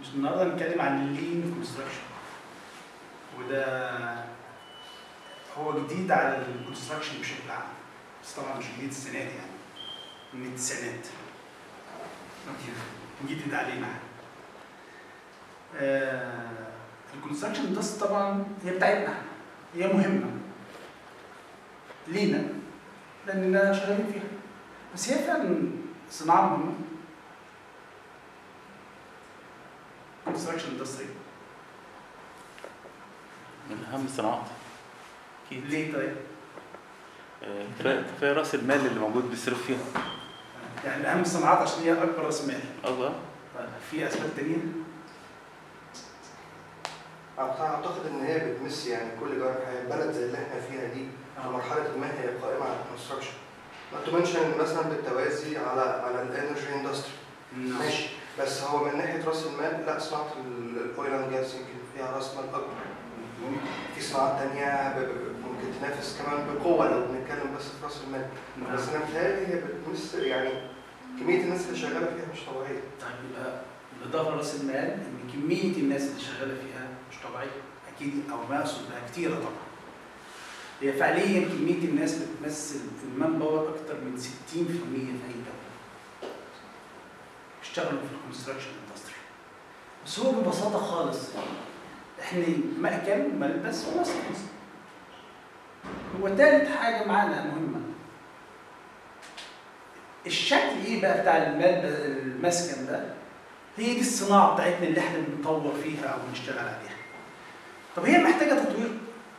النهارده هنتكلم عن اللين كونستراكشن وده هو جديد على الكونستراكشن بشكل عام بس طبعا مش جديد السنه دي يعني من التسعينات جديد علينا آه الكونستراكشن اندستري طبعا هي بتاعتنا احنا هي مهمه لينا لاننا شغالين فيها بس هي فعلا صناعه مهمه كونستراكشن اندستري من اهم الصناعات اكيد ليه طيب؟ آه، كفايه كفايه راس المال اللي موجود بيصرف فيها يعني اهم الصناعات عشان هي اكبر راس مال الله طيب في اسباب تانية؟ اعتقد ان هي بتمس يعني كل جوانب الحياه البلد زي اللي احنا فيها دي في مرحله ما هي قائمه على الكونستراكشن ما تمنشن مثلا بالتوازي على على الانرجي اندستري ماشي بس هو من ناحيه راس المال لا صناعه الاويل اند جاز يمكن فيها راس مال اكبر في صناعات تانية ب- ب- ممكن تنافس كمان بقوه لو بنتكلم بس في راس المال بس انا متهيألي هي بتمس يعني كميه الناس اللي شغاله فيها مش طبيعيه طيب يبقى بالاضافه لراس المال ان كميه الناس اللي شغاله فيها مش طبيعيه اكيد او ما اقصد بها كتيره طبعا هي فعليا كميه الناس بتمثل المان باور اكتر من 60% في اي دوله اشتغلوا في الكونستراكشن اندستري بس هو ببساطه خالص احنا مأكل ملبس ومسكن هو تالت حاجه معانا مهمه الشكل ايه بقى بتاع المادة المسكن ده هي دي الصناعه بتاعتنا اللي احنا بنطور فيها او بنشتغل عليها طب هي محتاجه تطوير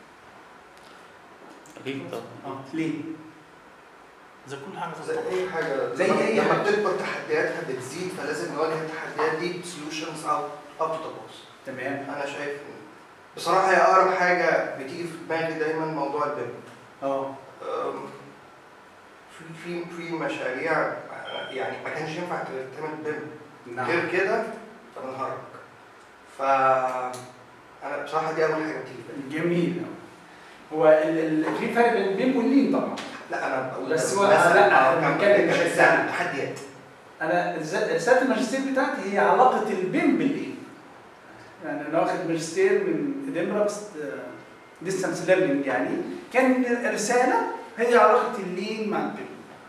اكيد طبعا اه ليه زي كل حاجه زي اي حاجه زي لما- أي لما حاجة. بتكبر تحدياتها بتزيد فلازم نواجه التحديات دي بسولوشنز او اب تو بوكس تمام انا شايف إن- بصراحه هي اقرب حاجه بتيجي في دماغي دايما موضوع البيم اه أم، في في في مشاريع آه، يعني ما كانش ينفع تعمل بيم نعم غير كده فبنهرج ف انا بصراحه دي اول حاجه بتيجي جميل هو ال- ال- في فرق بين البيم واللين طبعا لا انا بقول بس هو- مثلاً لا، آه، إحنا كان- بنتكلم كان بشكل بتساعد عام. تحديات انا رسالة رسالة الماجستير بتاعتي هي علاقه البيم باللين يعني انا واخد ماجستير من ادنبرا بس ديستانس ليرنينج يعني كان الرساله هي علاقه اللين مع البيم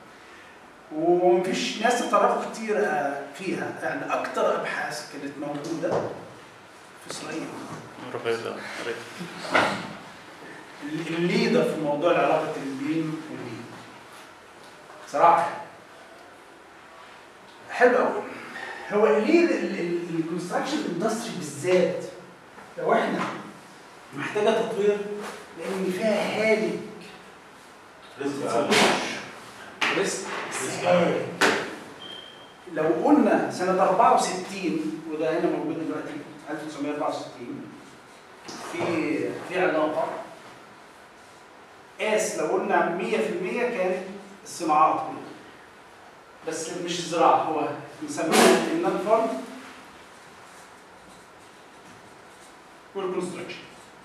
ومفيش ناس تطرقوا كتير آه، فيها يعني اكتر ابحاث كانت موجوده في اسرائيل رفيع ده رفيع. الليدر في موضوع علاقه البيم واللين صراحه حلو قوي هو ليه الكونستراكشن اندستري بالذات لو احنا محتاجه تطوير لان فيها هالك ريسك هالك لو قلنا سنه 64 وده هنا موجود دلوقتي 1964 في في علاقه قاس لو قلنا 100% كانت الصناعات كلها بس مش الزراعه هو مسميها النون فارم والكونستراكشن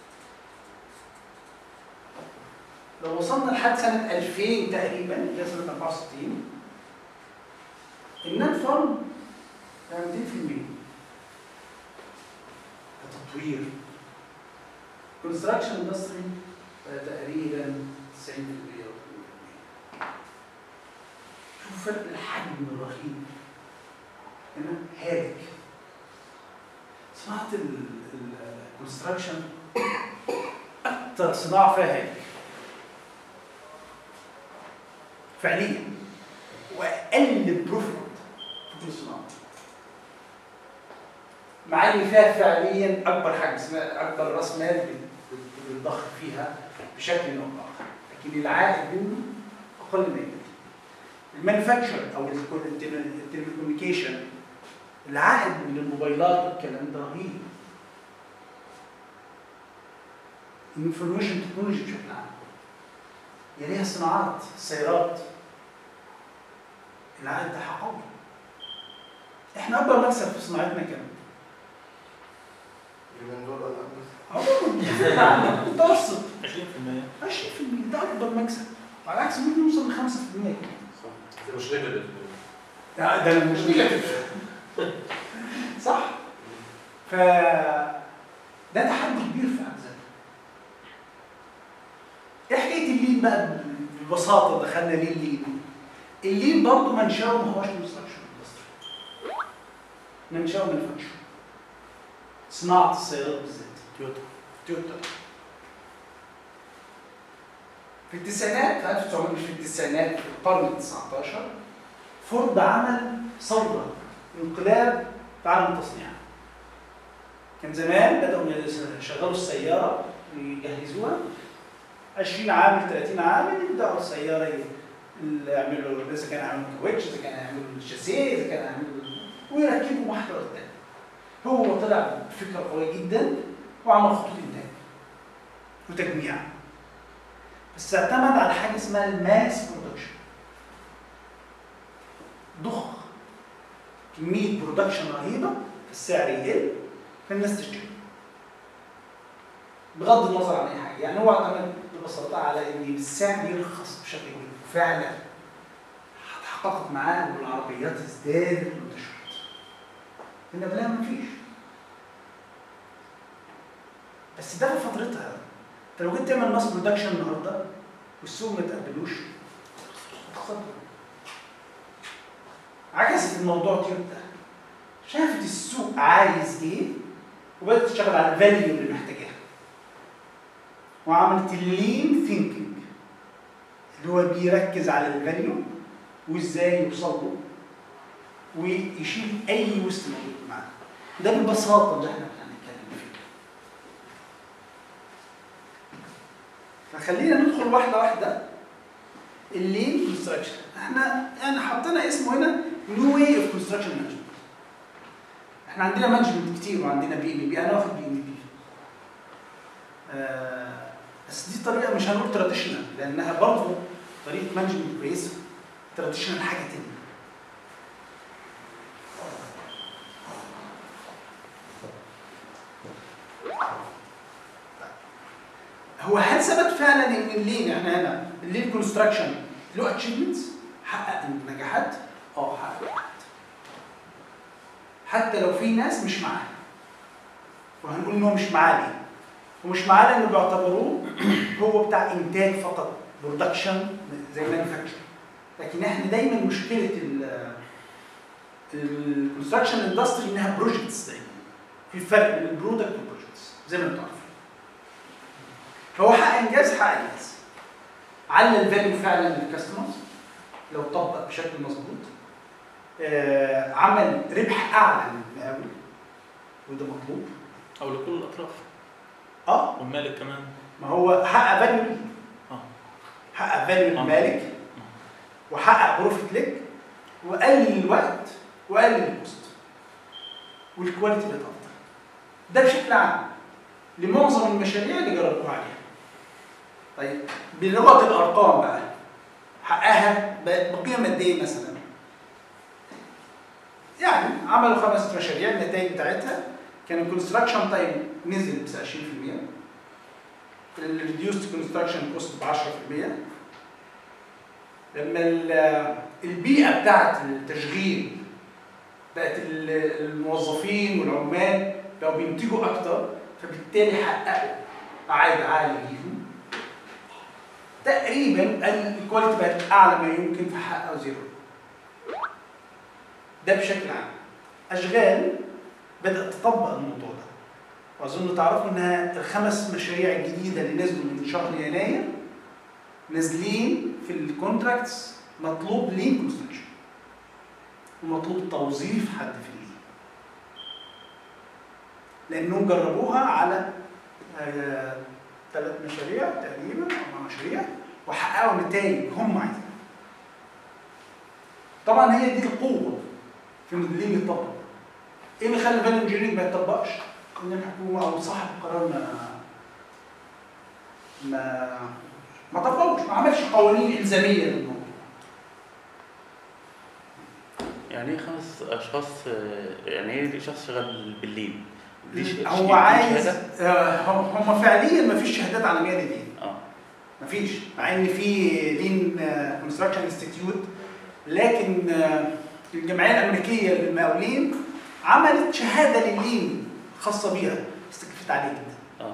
لو وصلنا لحد سنه 2000 تقريبا اللي هي سنه 64 النون فارم كان 200% كتطوير كونستراكشن اندستري تقريبا 90% شوف فرق الحجم الرهيب هنا هالك صناعة الكونستراكشن أكتر صناعة فيها هالك فعليا وأقل بروفيت في الصناعة مع ان فيها فعليا اكبر حجم اسمها اكبر راس مال بت- بتضخ فيها بشكل او باخر لكن العائد منه اقل ما يمكن المانيفاكتشر او التليكوميونيكيشن العائد من الموبايلات والكلام ده رهيب الانفورميشن تكنولوجي بشكل عام هي ليها صناعات السيارات العائد بتاعها قوي احنا اكبر مكسب في صناعتنا كام؟ اليومين دول ولا عموما متوسط 20% 20% ده اكبر مكسب على العكس ممكن يوصل ل 5% كمان ده مش نيجاتيف ده ده أنا مش نيجاتيف صح ف ده تحدي كبير في حد ذاته ايه حكايه اللين بقى ببساطه دخلنا ليه اللين اللين برضه منشأه ما هوش كونستراكشن اندستري منشأه مانيفاكتشر صناعه السيارات بالذات تويوتا تويوتا في التسعينات في 1900 مش في التسعينات في القرن ال 19 فورد عمل ثوره انقلاب في عالم التصنيع كان زمان بدأوا يشغلوا السيارة يجهزوها 20 عامل 30 عامل يبدأوا السيارة ي- اللي يعملوا إذا كان يعملوا كاوتش إذا كان يعملوا الشاسيه إذا كان يعملوا ويركبوا واحدة ورا الثانية هو طلع بفكرة قوية جدا وعمل خطوط إنتاج وتجميع بس اعتمد على حاجة اسمها الماس برودكشن ضخ كمية برودكشن رهيبة السعر يقل فالناس تشتري بغض النظر عن اي حاجه يعني هو اعتمد ببساطه على ان السعر يرخص بشكل كبير فعلا اتحققت معاه ان العربيات ازدادت وانتشرت هنا بلا ما فيش بس ده في فترتها انت لو جيت تعمل ماس برودكشن النهارده والسوق ما تقبلوش هتخسر عكست الموضوع تويوتا شافت السوق عايز ايه وبدات تشتغل على الفاليو اللي محتاجاها وعملت اللين ثينكينج اللي هو بيركز على الفاليو وازاي يوصل له ويشيل اي وسط موجود معاه ده ببساطه اللي احنا هنتكلم فيه فخلينا ندخل واحده واحده اللين كونستراكشن احنا يعني حطينا اسمه هنا نيو واي اوف كونستراكشن مانجمنت احنا عندنا مانجمنت كتير وعندنا بي ام بي انا واخد بي ام بي بس دي طريقه مش هنقول تراديشنال لانها برضه طريقه مانجمنت كويسه تراديشنال حاجه تانية هو هل ثبت فعلا ان اللين احنا هنا اللين كونستراكشن له اتشيفمنتس حقق نجاحات؟ اه حقق نجاحات حتى لو في ناس مش معاه وهنقول ان هو مش معاه ليه؟ ومش معاه لانه بيعتبروه هو بتاع انتاج فقط برودكشن زي مانيفاكتشر لكن احنا دايما مشكله الكونستراكشن اندستري انها بروجكتس دايما في فرق بين البرودكت والبروجكتس زي ما انتم عارفين فهو حقق انجاز حقق انجاز على الفاليو فعلا للكاستمرز لو طبق بشكل مظبوط آه، عمل ربح اعلى للمقاول وده مطلوب او لكل الاطراف اه والمالك كمان ما هو حقق فاليو ليه اه حقق فاليو للمالك وحقق بروفيت لك وقلل الوقت وقلل الكوست والكواليتي بقت افضل ده بشكل عام لمعظم المشاريع اللي جربوها عليها طيب بلغه الارقام بقى حققها ب- بقيمه قد ايه مثلا يعني عملوا خمس مشاريع النتائج بتاعتها كان الكونستراكشن تايم نزل ب 20% الريديوست كونستراكشن كوست ب 10% لما ال- البيئه بتاعت التشغيل بقت ال- الموظفين والعمال بقوا بينتجوا اكتر فبالتالي حققوا عائد عالي ليهم تقريبا الكواليتي بقت اعلى ما يمكن فحققوا زيرو ده بشكل عام اشغال بدات تطبق الموضوع ده واظن تعرفوا انها الخمس مشاريع الجديده اللي نزلوا من شهر يناير نازلين في الكونتراكتس مطلوب لين كونستراكشن ومطلوب توظيف حد في اللين لانهم جربوها على ثلاث مشاريع تقريبا اربع مشاريع وحققوا نتائج هم عايزينها طبعا هي دي القوه في ان اللين يطبق ايه اللي خلى الفاليو انجينيرنج ما يطبقش؟ ان الحكومه او صاحب القرار ما ما ما طبقوش ما عملش قوانين الزاميه للموضوع يعني ايه خمس اشخاص آه، يعني ايه شخص شغال بالليل دي ش- هو دي عايز شهادة؟ آه، هم هم فعليا ما فيش شهادات عالميه للدين اه ما فيش مع ان في لين كونستراكشن انستيتيوت لكن آه، الجمعيه الامريكيه للمقاولين عملت شهاده لللين خاصه بيها بس تكلفتها عاليه جدا اه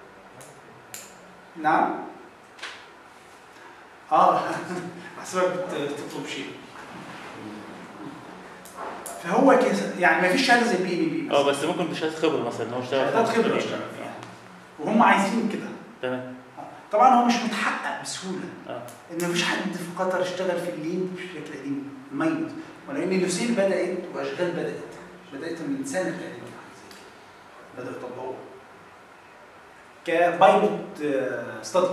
نعم اه حسبك بت- بتطلب شيء فهو كده يعني ما فيش شهاده زي بي ام بي اه بس ممكن بشهاده خبره مثلا ان هو اشتغل في شهادات خبره الشركة. اشتغل فيها وهم عايزين كده تمام طبعا هو مش متحقق بسهوله اه ان مفيش حد في قطر اشتغل في اللين بشكل قديم ميت ولان لوسيل بدات واشغال بدات بدات من سنه تقريبا بداوا يطبقوها كبايلوت ستادي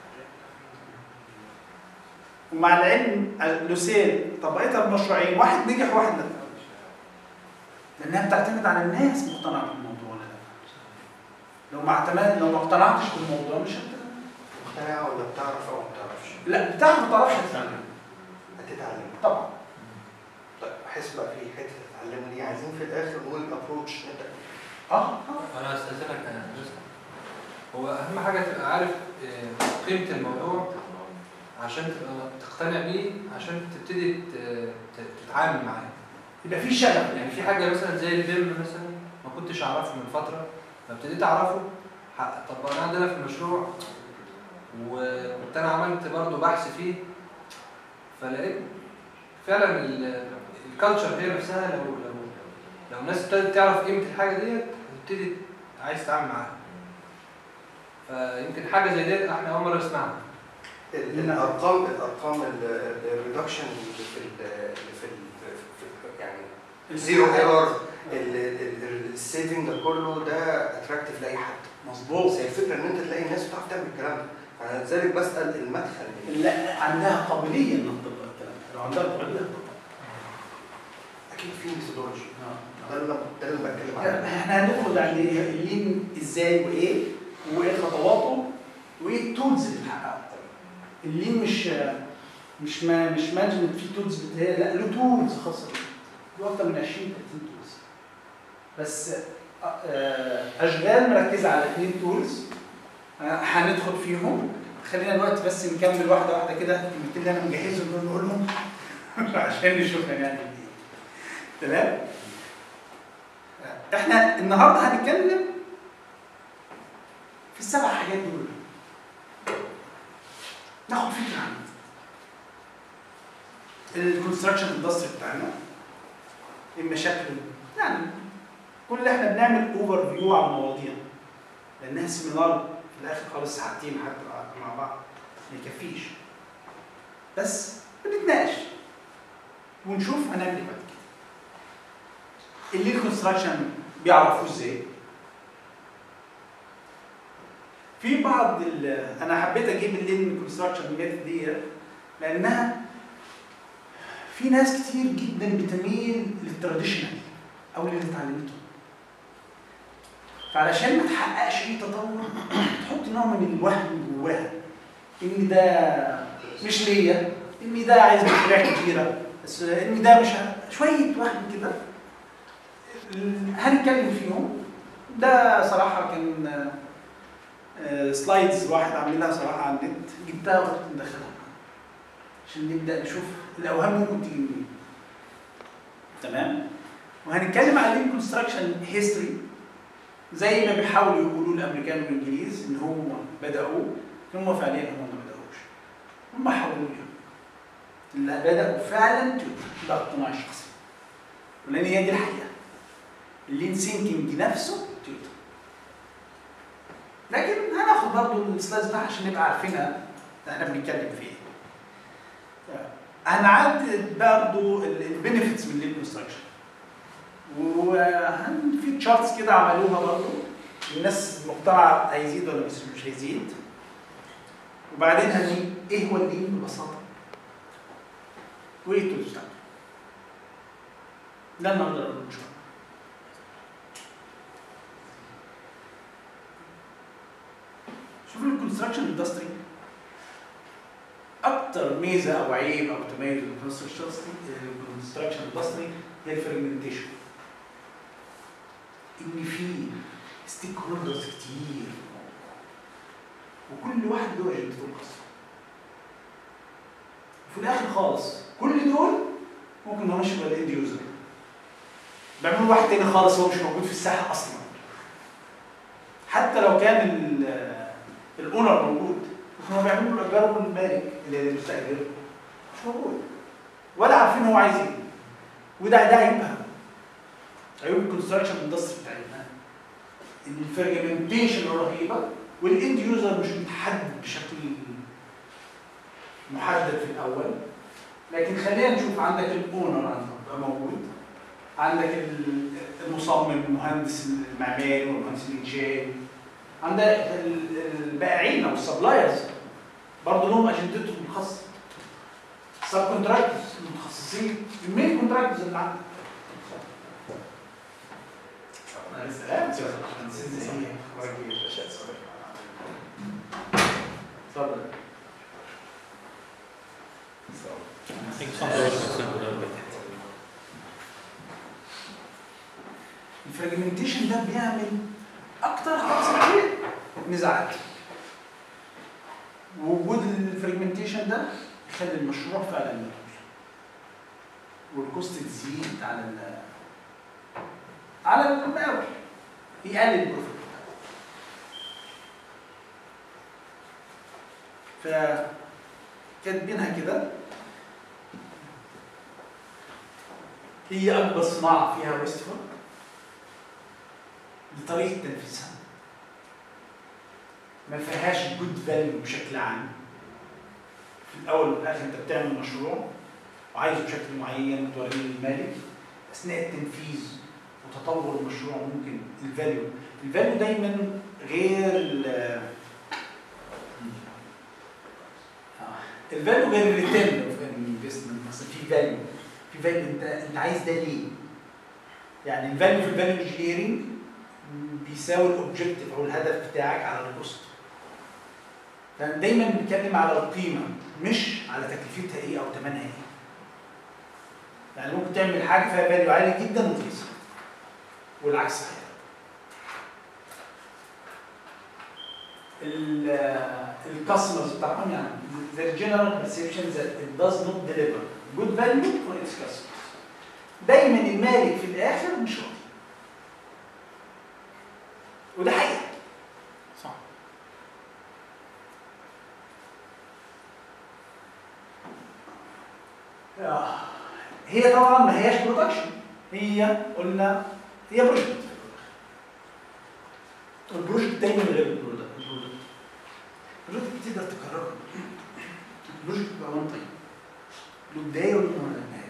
ومع العلم لوسيل طبقتها بمشروعين واحد نجح وواحد لا لانها بتعتمد على الناس مقتنعه بالموضوع ولا لا لو ما اعتمد لو ما اقتنعتش بالموضوع مش هت... مقتنع ولا بتعرف او ما بتعرفش لا بتعرف ما تعرفش تتعلم هتتعلم طبعا طيب احس بقى في حته تتعلم دي عايزين في الاخر نقول الابروتش انت اه اه انا استاذنك انا بس هو اهم حاجه تبقى عارف آه، قيمه الموضوع عشان تبقى تقتنع بيه عشان تبتدي ت- ت- تتعامل معاه يبقى في شغف يعني في حاجه مثلا زي البيم مثلا ما كنتش اعرفه من فتره فابتديت اعرفه ح- طبقناه عندنا في المشروع وكنت انا عملت برضه بحث فيه فلقيت فعلا الكالتشر هي نفسها لو لو لو الناس ابتدت تعرف قيمه الحاجه ديت هتبتدي عايز تتعامل معاها فيمكن حاجه زي ديت احنا اول مره نسمعها ال- نعم. الارقام الارقام الريدكشن اللي في ال اللي في ال في- يعني زيرو ايرور السيفنج ده كله ده اتراكتيف لاي حد مظبوط بس هي الفكره ان انت تلاقي الناس بتعرف تعمل الكلام ده انا لذلك بسال المدخل من لا عندها قابليه انها تطبق الكلام ده. لو عندها قابليه تطبق اكيد في ميثودولوجي آه. ده اللي ده اللي بتكلم يعني عنه احنا هندخل يعني اللين ازاي وايه وايه خطواته وايه التولز اللي بتحققها اللين مش مش ما مش مانجمنت في تولز بتهيأ لا له تولز خاصه بيه له اكتر من 20 30 تولز بس آه، اشغال مركزه على اثنين تولز هندخل فيهم خلينا دلوقتي بس نكمل واحده واحده كده الكلمتين اللي انا مجهزهم دول نقولهم عشان نشوف هنعمل ايه تمام احنا النهارده هنتكلم في السبع حاجات دول ناخد فكره عنهم الكونستراكشن اندستري بتاعنا المشاكل يعني كل اللي احنا بنعمل اوفر فيو على المواضيع لانها سيمينار في الاخر خالص ساعتين حتى مع بعض ما يكفيش بس بنتناقش ونشوف هنعمل ايه بعد كده اللي الكونستراكشن بيعرفوه ازاي في بعض ال انا حبيت اجيب اللين كونستراكشن ميثود دي لانها في ناس كتير جدا بتميل للتراديشنال او للي اتعلمته فعلشان ما تحققش اي تطور تحط نوع من الوهم جواها ان ده مش ليا ان ده عايز مشاريع كتيره بس ان ده مش ه- شويه وهم كده هنتكلم فيهم ده صراحه كان آه، سلايدز واحد عاملها صراحه على النت جبتها وقت مدخلها عشان نبدا نشوف الاوهام ممكن تيجي منين تمام وهنتكلم عن اللين كونستراكشن هيستوري زي ما بيحاولوا يقولوا الامريكان والانجليز ان هم بداوا هم فعليا هم ما بداوش هم حاولوا اللي بداوا فعلا ده اقتناع شخصي ولان هي دي الحقيقه اللين سينكينج نفسه تويتر لكن هناخد برضه السلايدز بتاعها عشان نبقى عارفينها احنا بنتكلم في ايه هنعدد برضه البنفيتس من اللين كونستراكشن وهن في تشارتس كده عملوها برضه الناس مقتنعه هيزيد ولا مش مش هيزيد وبعدين هنجيب ايه هو اللين ببساطه وايه التولز بتاعته ده النهارده نقدر ان شاء الله شوفوا الكونستراكشن اندستري اكتر ميزه او عيب او تميز الكونستراكشن اندستري هي الفرجمنتيشن ان في ستيك هولدرز كتير وكل واحد له اجندته الخاصه وفي الاخر خالص كل دول ممكن ما مش يبقى الاند يوزر بيعملوا واحد تاني خالص هو مش موجود في الساحه اصلا حتى لو كان ال- الاونر موجود هم بيعملوا له ايجار المالك اللي المستاجر مش موجود ولا عارفين هو عايز ايه وده ده عيبها عيوب الكونستراكشن اندستري بتاعتنا ان الفرجمنتيشن الرهيبه والاند يوزر مش متحدد بشكل محدد في الاول لكن خلينا نشوف عندك الاونر عندك موجود عندك ال- المصمم المهندس المعماري والمهندس الانشائي عندك ال- البائعين او السبلايرز برضه لهم اجندتهم الخاصه السب كونتراكتورز المتخصصين المين كونتراكتورز اللي عندك يا سلام يا مهندس ازاي اخبارك ايه يا باشا اتفضل الفراجمنتيشن ده بيعمل اكتر تفصيل نزاعات وجود الفراجمنتيشن ده يخلي المشروع فعلا يطول والكوست تزيد على ال على المقاول يقلل البروفيت بتاعه فكاتبينها كده هي اكبر صناعه فيها ويستفول لطريقه تنفيذها ما فيهاش جود فاليو بشكل عام في الاول والاخر انت بتعمل مشروع وعايزه بشكل معين وتوريه للمالك اثناء التنفيذ وتطور المشروع ممكن الفاليو الفاليو دايما غير ال الفاليو غير الريتيرن اوف انفستمنت مثلا في فاليو في فاليو انت انت عايز ده ليه؟ يعني الفاليو في الفاليو انجينيرنج بيساوي الاوبجيكتيف او الهدف بتاعك على الكوست دايما بنتكلم على القيمه مش على تكلفتها ايه او ثمنها ايه يعني ممكن تعمل حاجه فيها فاليو عالي جدا ورخيصه والعكس صحيح الكاستمرز بتاعهم يعني their general perception that it does not deliver good value for its customers دايما المالك في الاخر مش راضي وده حقيقه صح آه. هي طبعا ما هياش برودكشن هي قلنا هي بروجكت البروجكت دايما غير البرودكت البرودكت البروجكت تقدر تكرره البروجكت بقى وان تايم له بدايه وله نهايه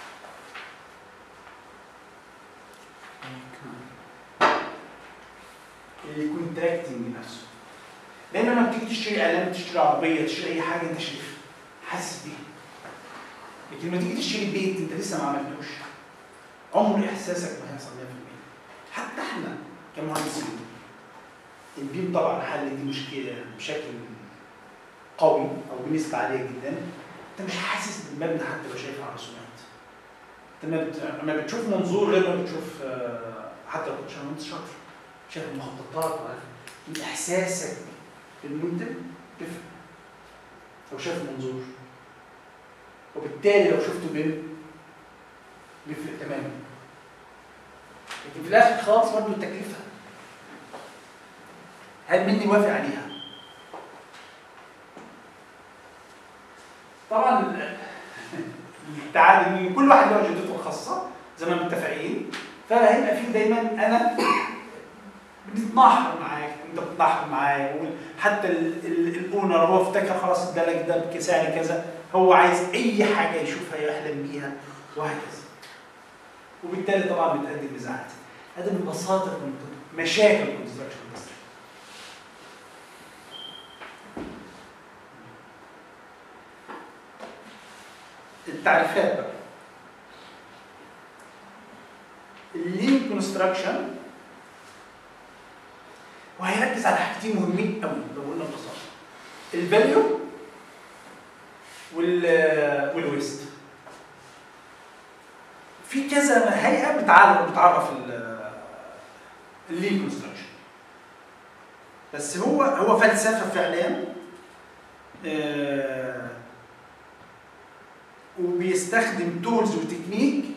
الكونتراكتنج نفسه لان لما بتيجي تشتري اعلان تشتري عربيه تشتري اي حاجه انت شايفها حاسس بيها لكن لما تيجي تشتري بيت انت لسه ما عملتوش عمر احساسك ما هيحصل 100% حتى احنا كمهندسين البيم طبعا حل دي مشكله بشكل قوي او بنسبه عاليه جدا انت مش حاسس بالمبنى حتى لو شايفه على رسومات انت لما بت- لما بتشوف منظور غير ما بتشوف آه، حتى لو كنت مهندس شاطر شايف المخططات وعارف من احساسك بالمنتج تفهم لو شايف المنظور وبالتالي لو شفته بين بيفرق تماما لكن في الاخر خالص برضه التكلفه هل مني وافق عليها؟ طبعا ال- التعادل ان كل واحد له اجندته الخاصه زي ما متفقين فهيبقى في دايما انا بنتناحر معاك انت بتتناحر معايا حتى ال- ال- الاونر هو افتكر خلاص ادالك ده بسعر كذا هو عايز اي حاجه يشوفها يحلم بيها وهكذا وبالتالي طبعا بتؤدي لنزاعات هذا ببساطه من مشاكل الكونستراكشن اندستري التعريفات بقى اللين كونستراكشن وهيركز على حاجتين مهمين قوي لو قلنا ببساطه الفاليو وال والويست في كذا هيئه بتعرف بتعرف اللين كونستراكشن بس هو هو فلسفه فعليا آه، وبيستخدم تولز وتكنيك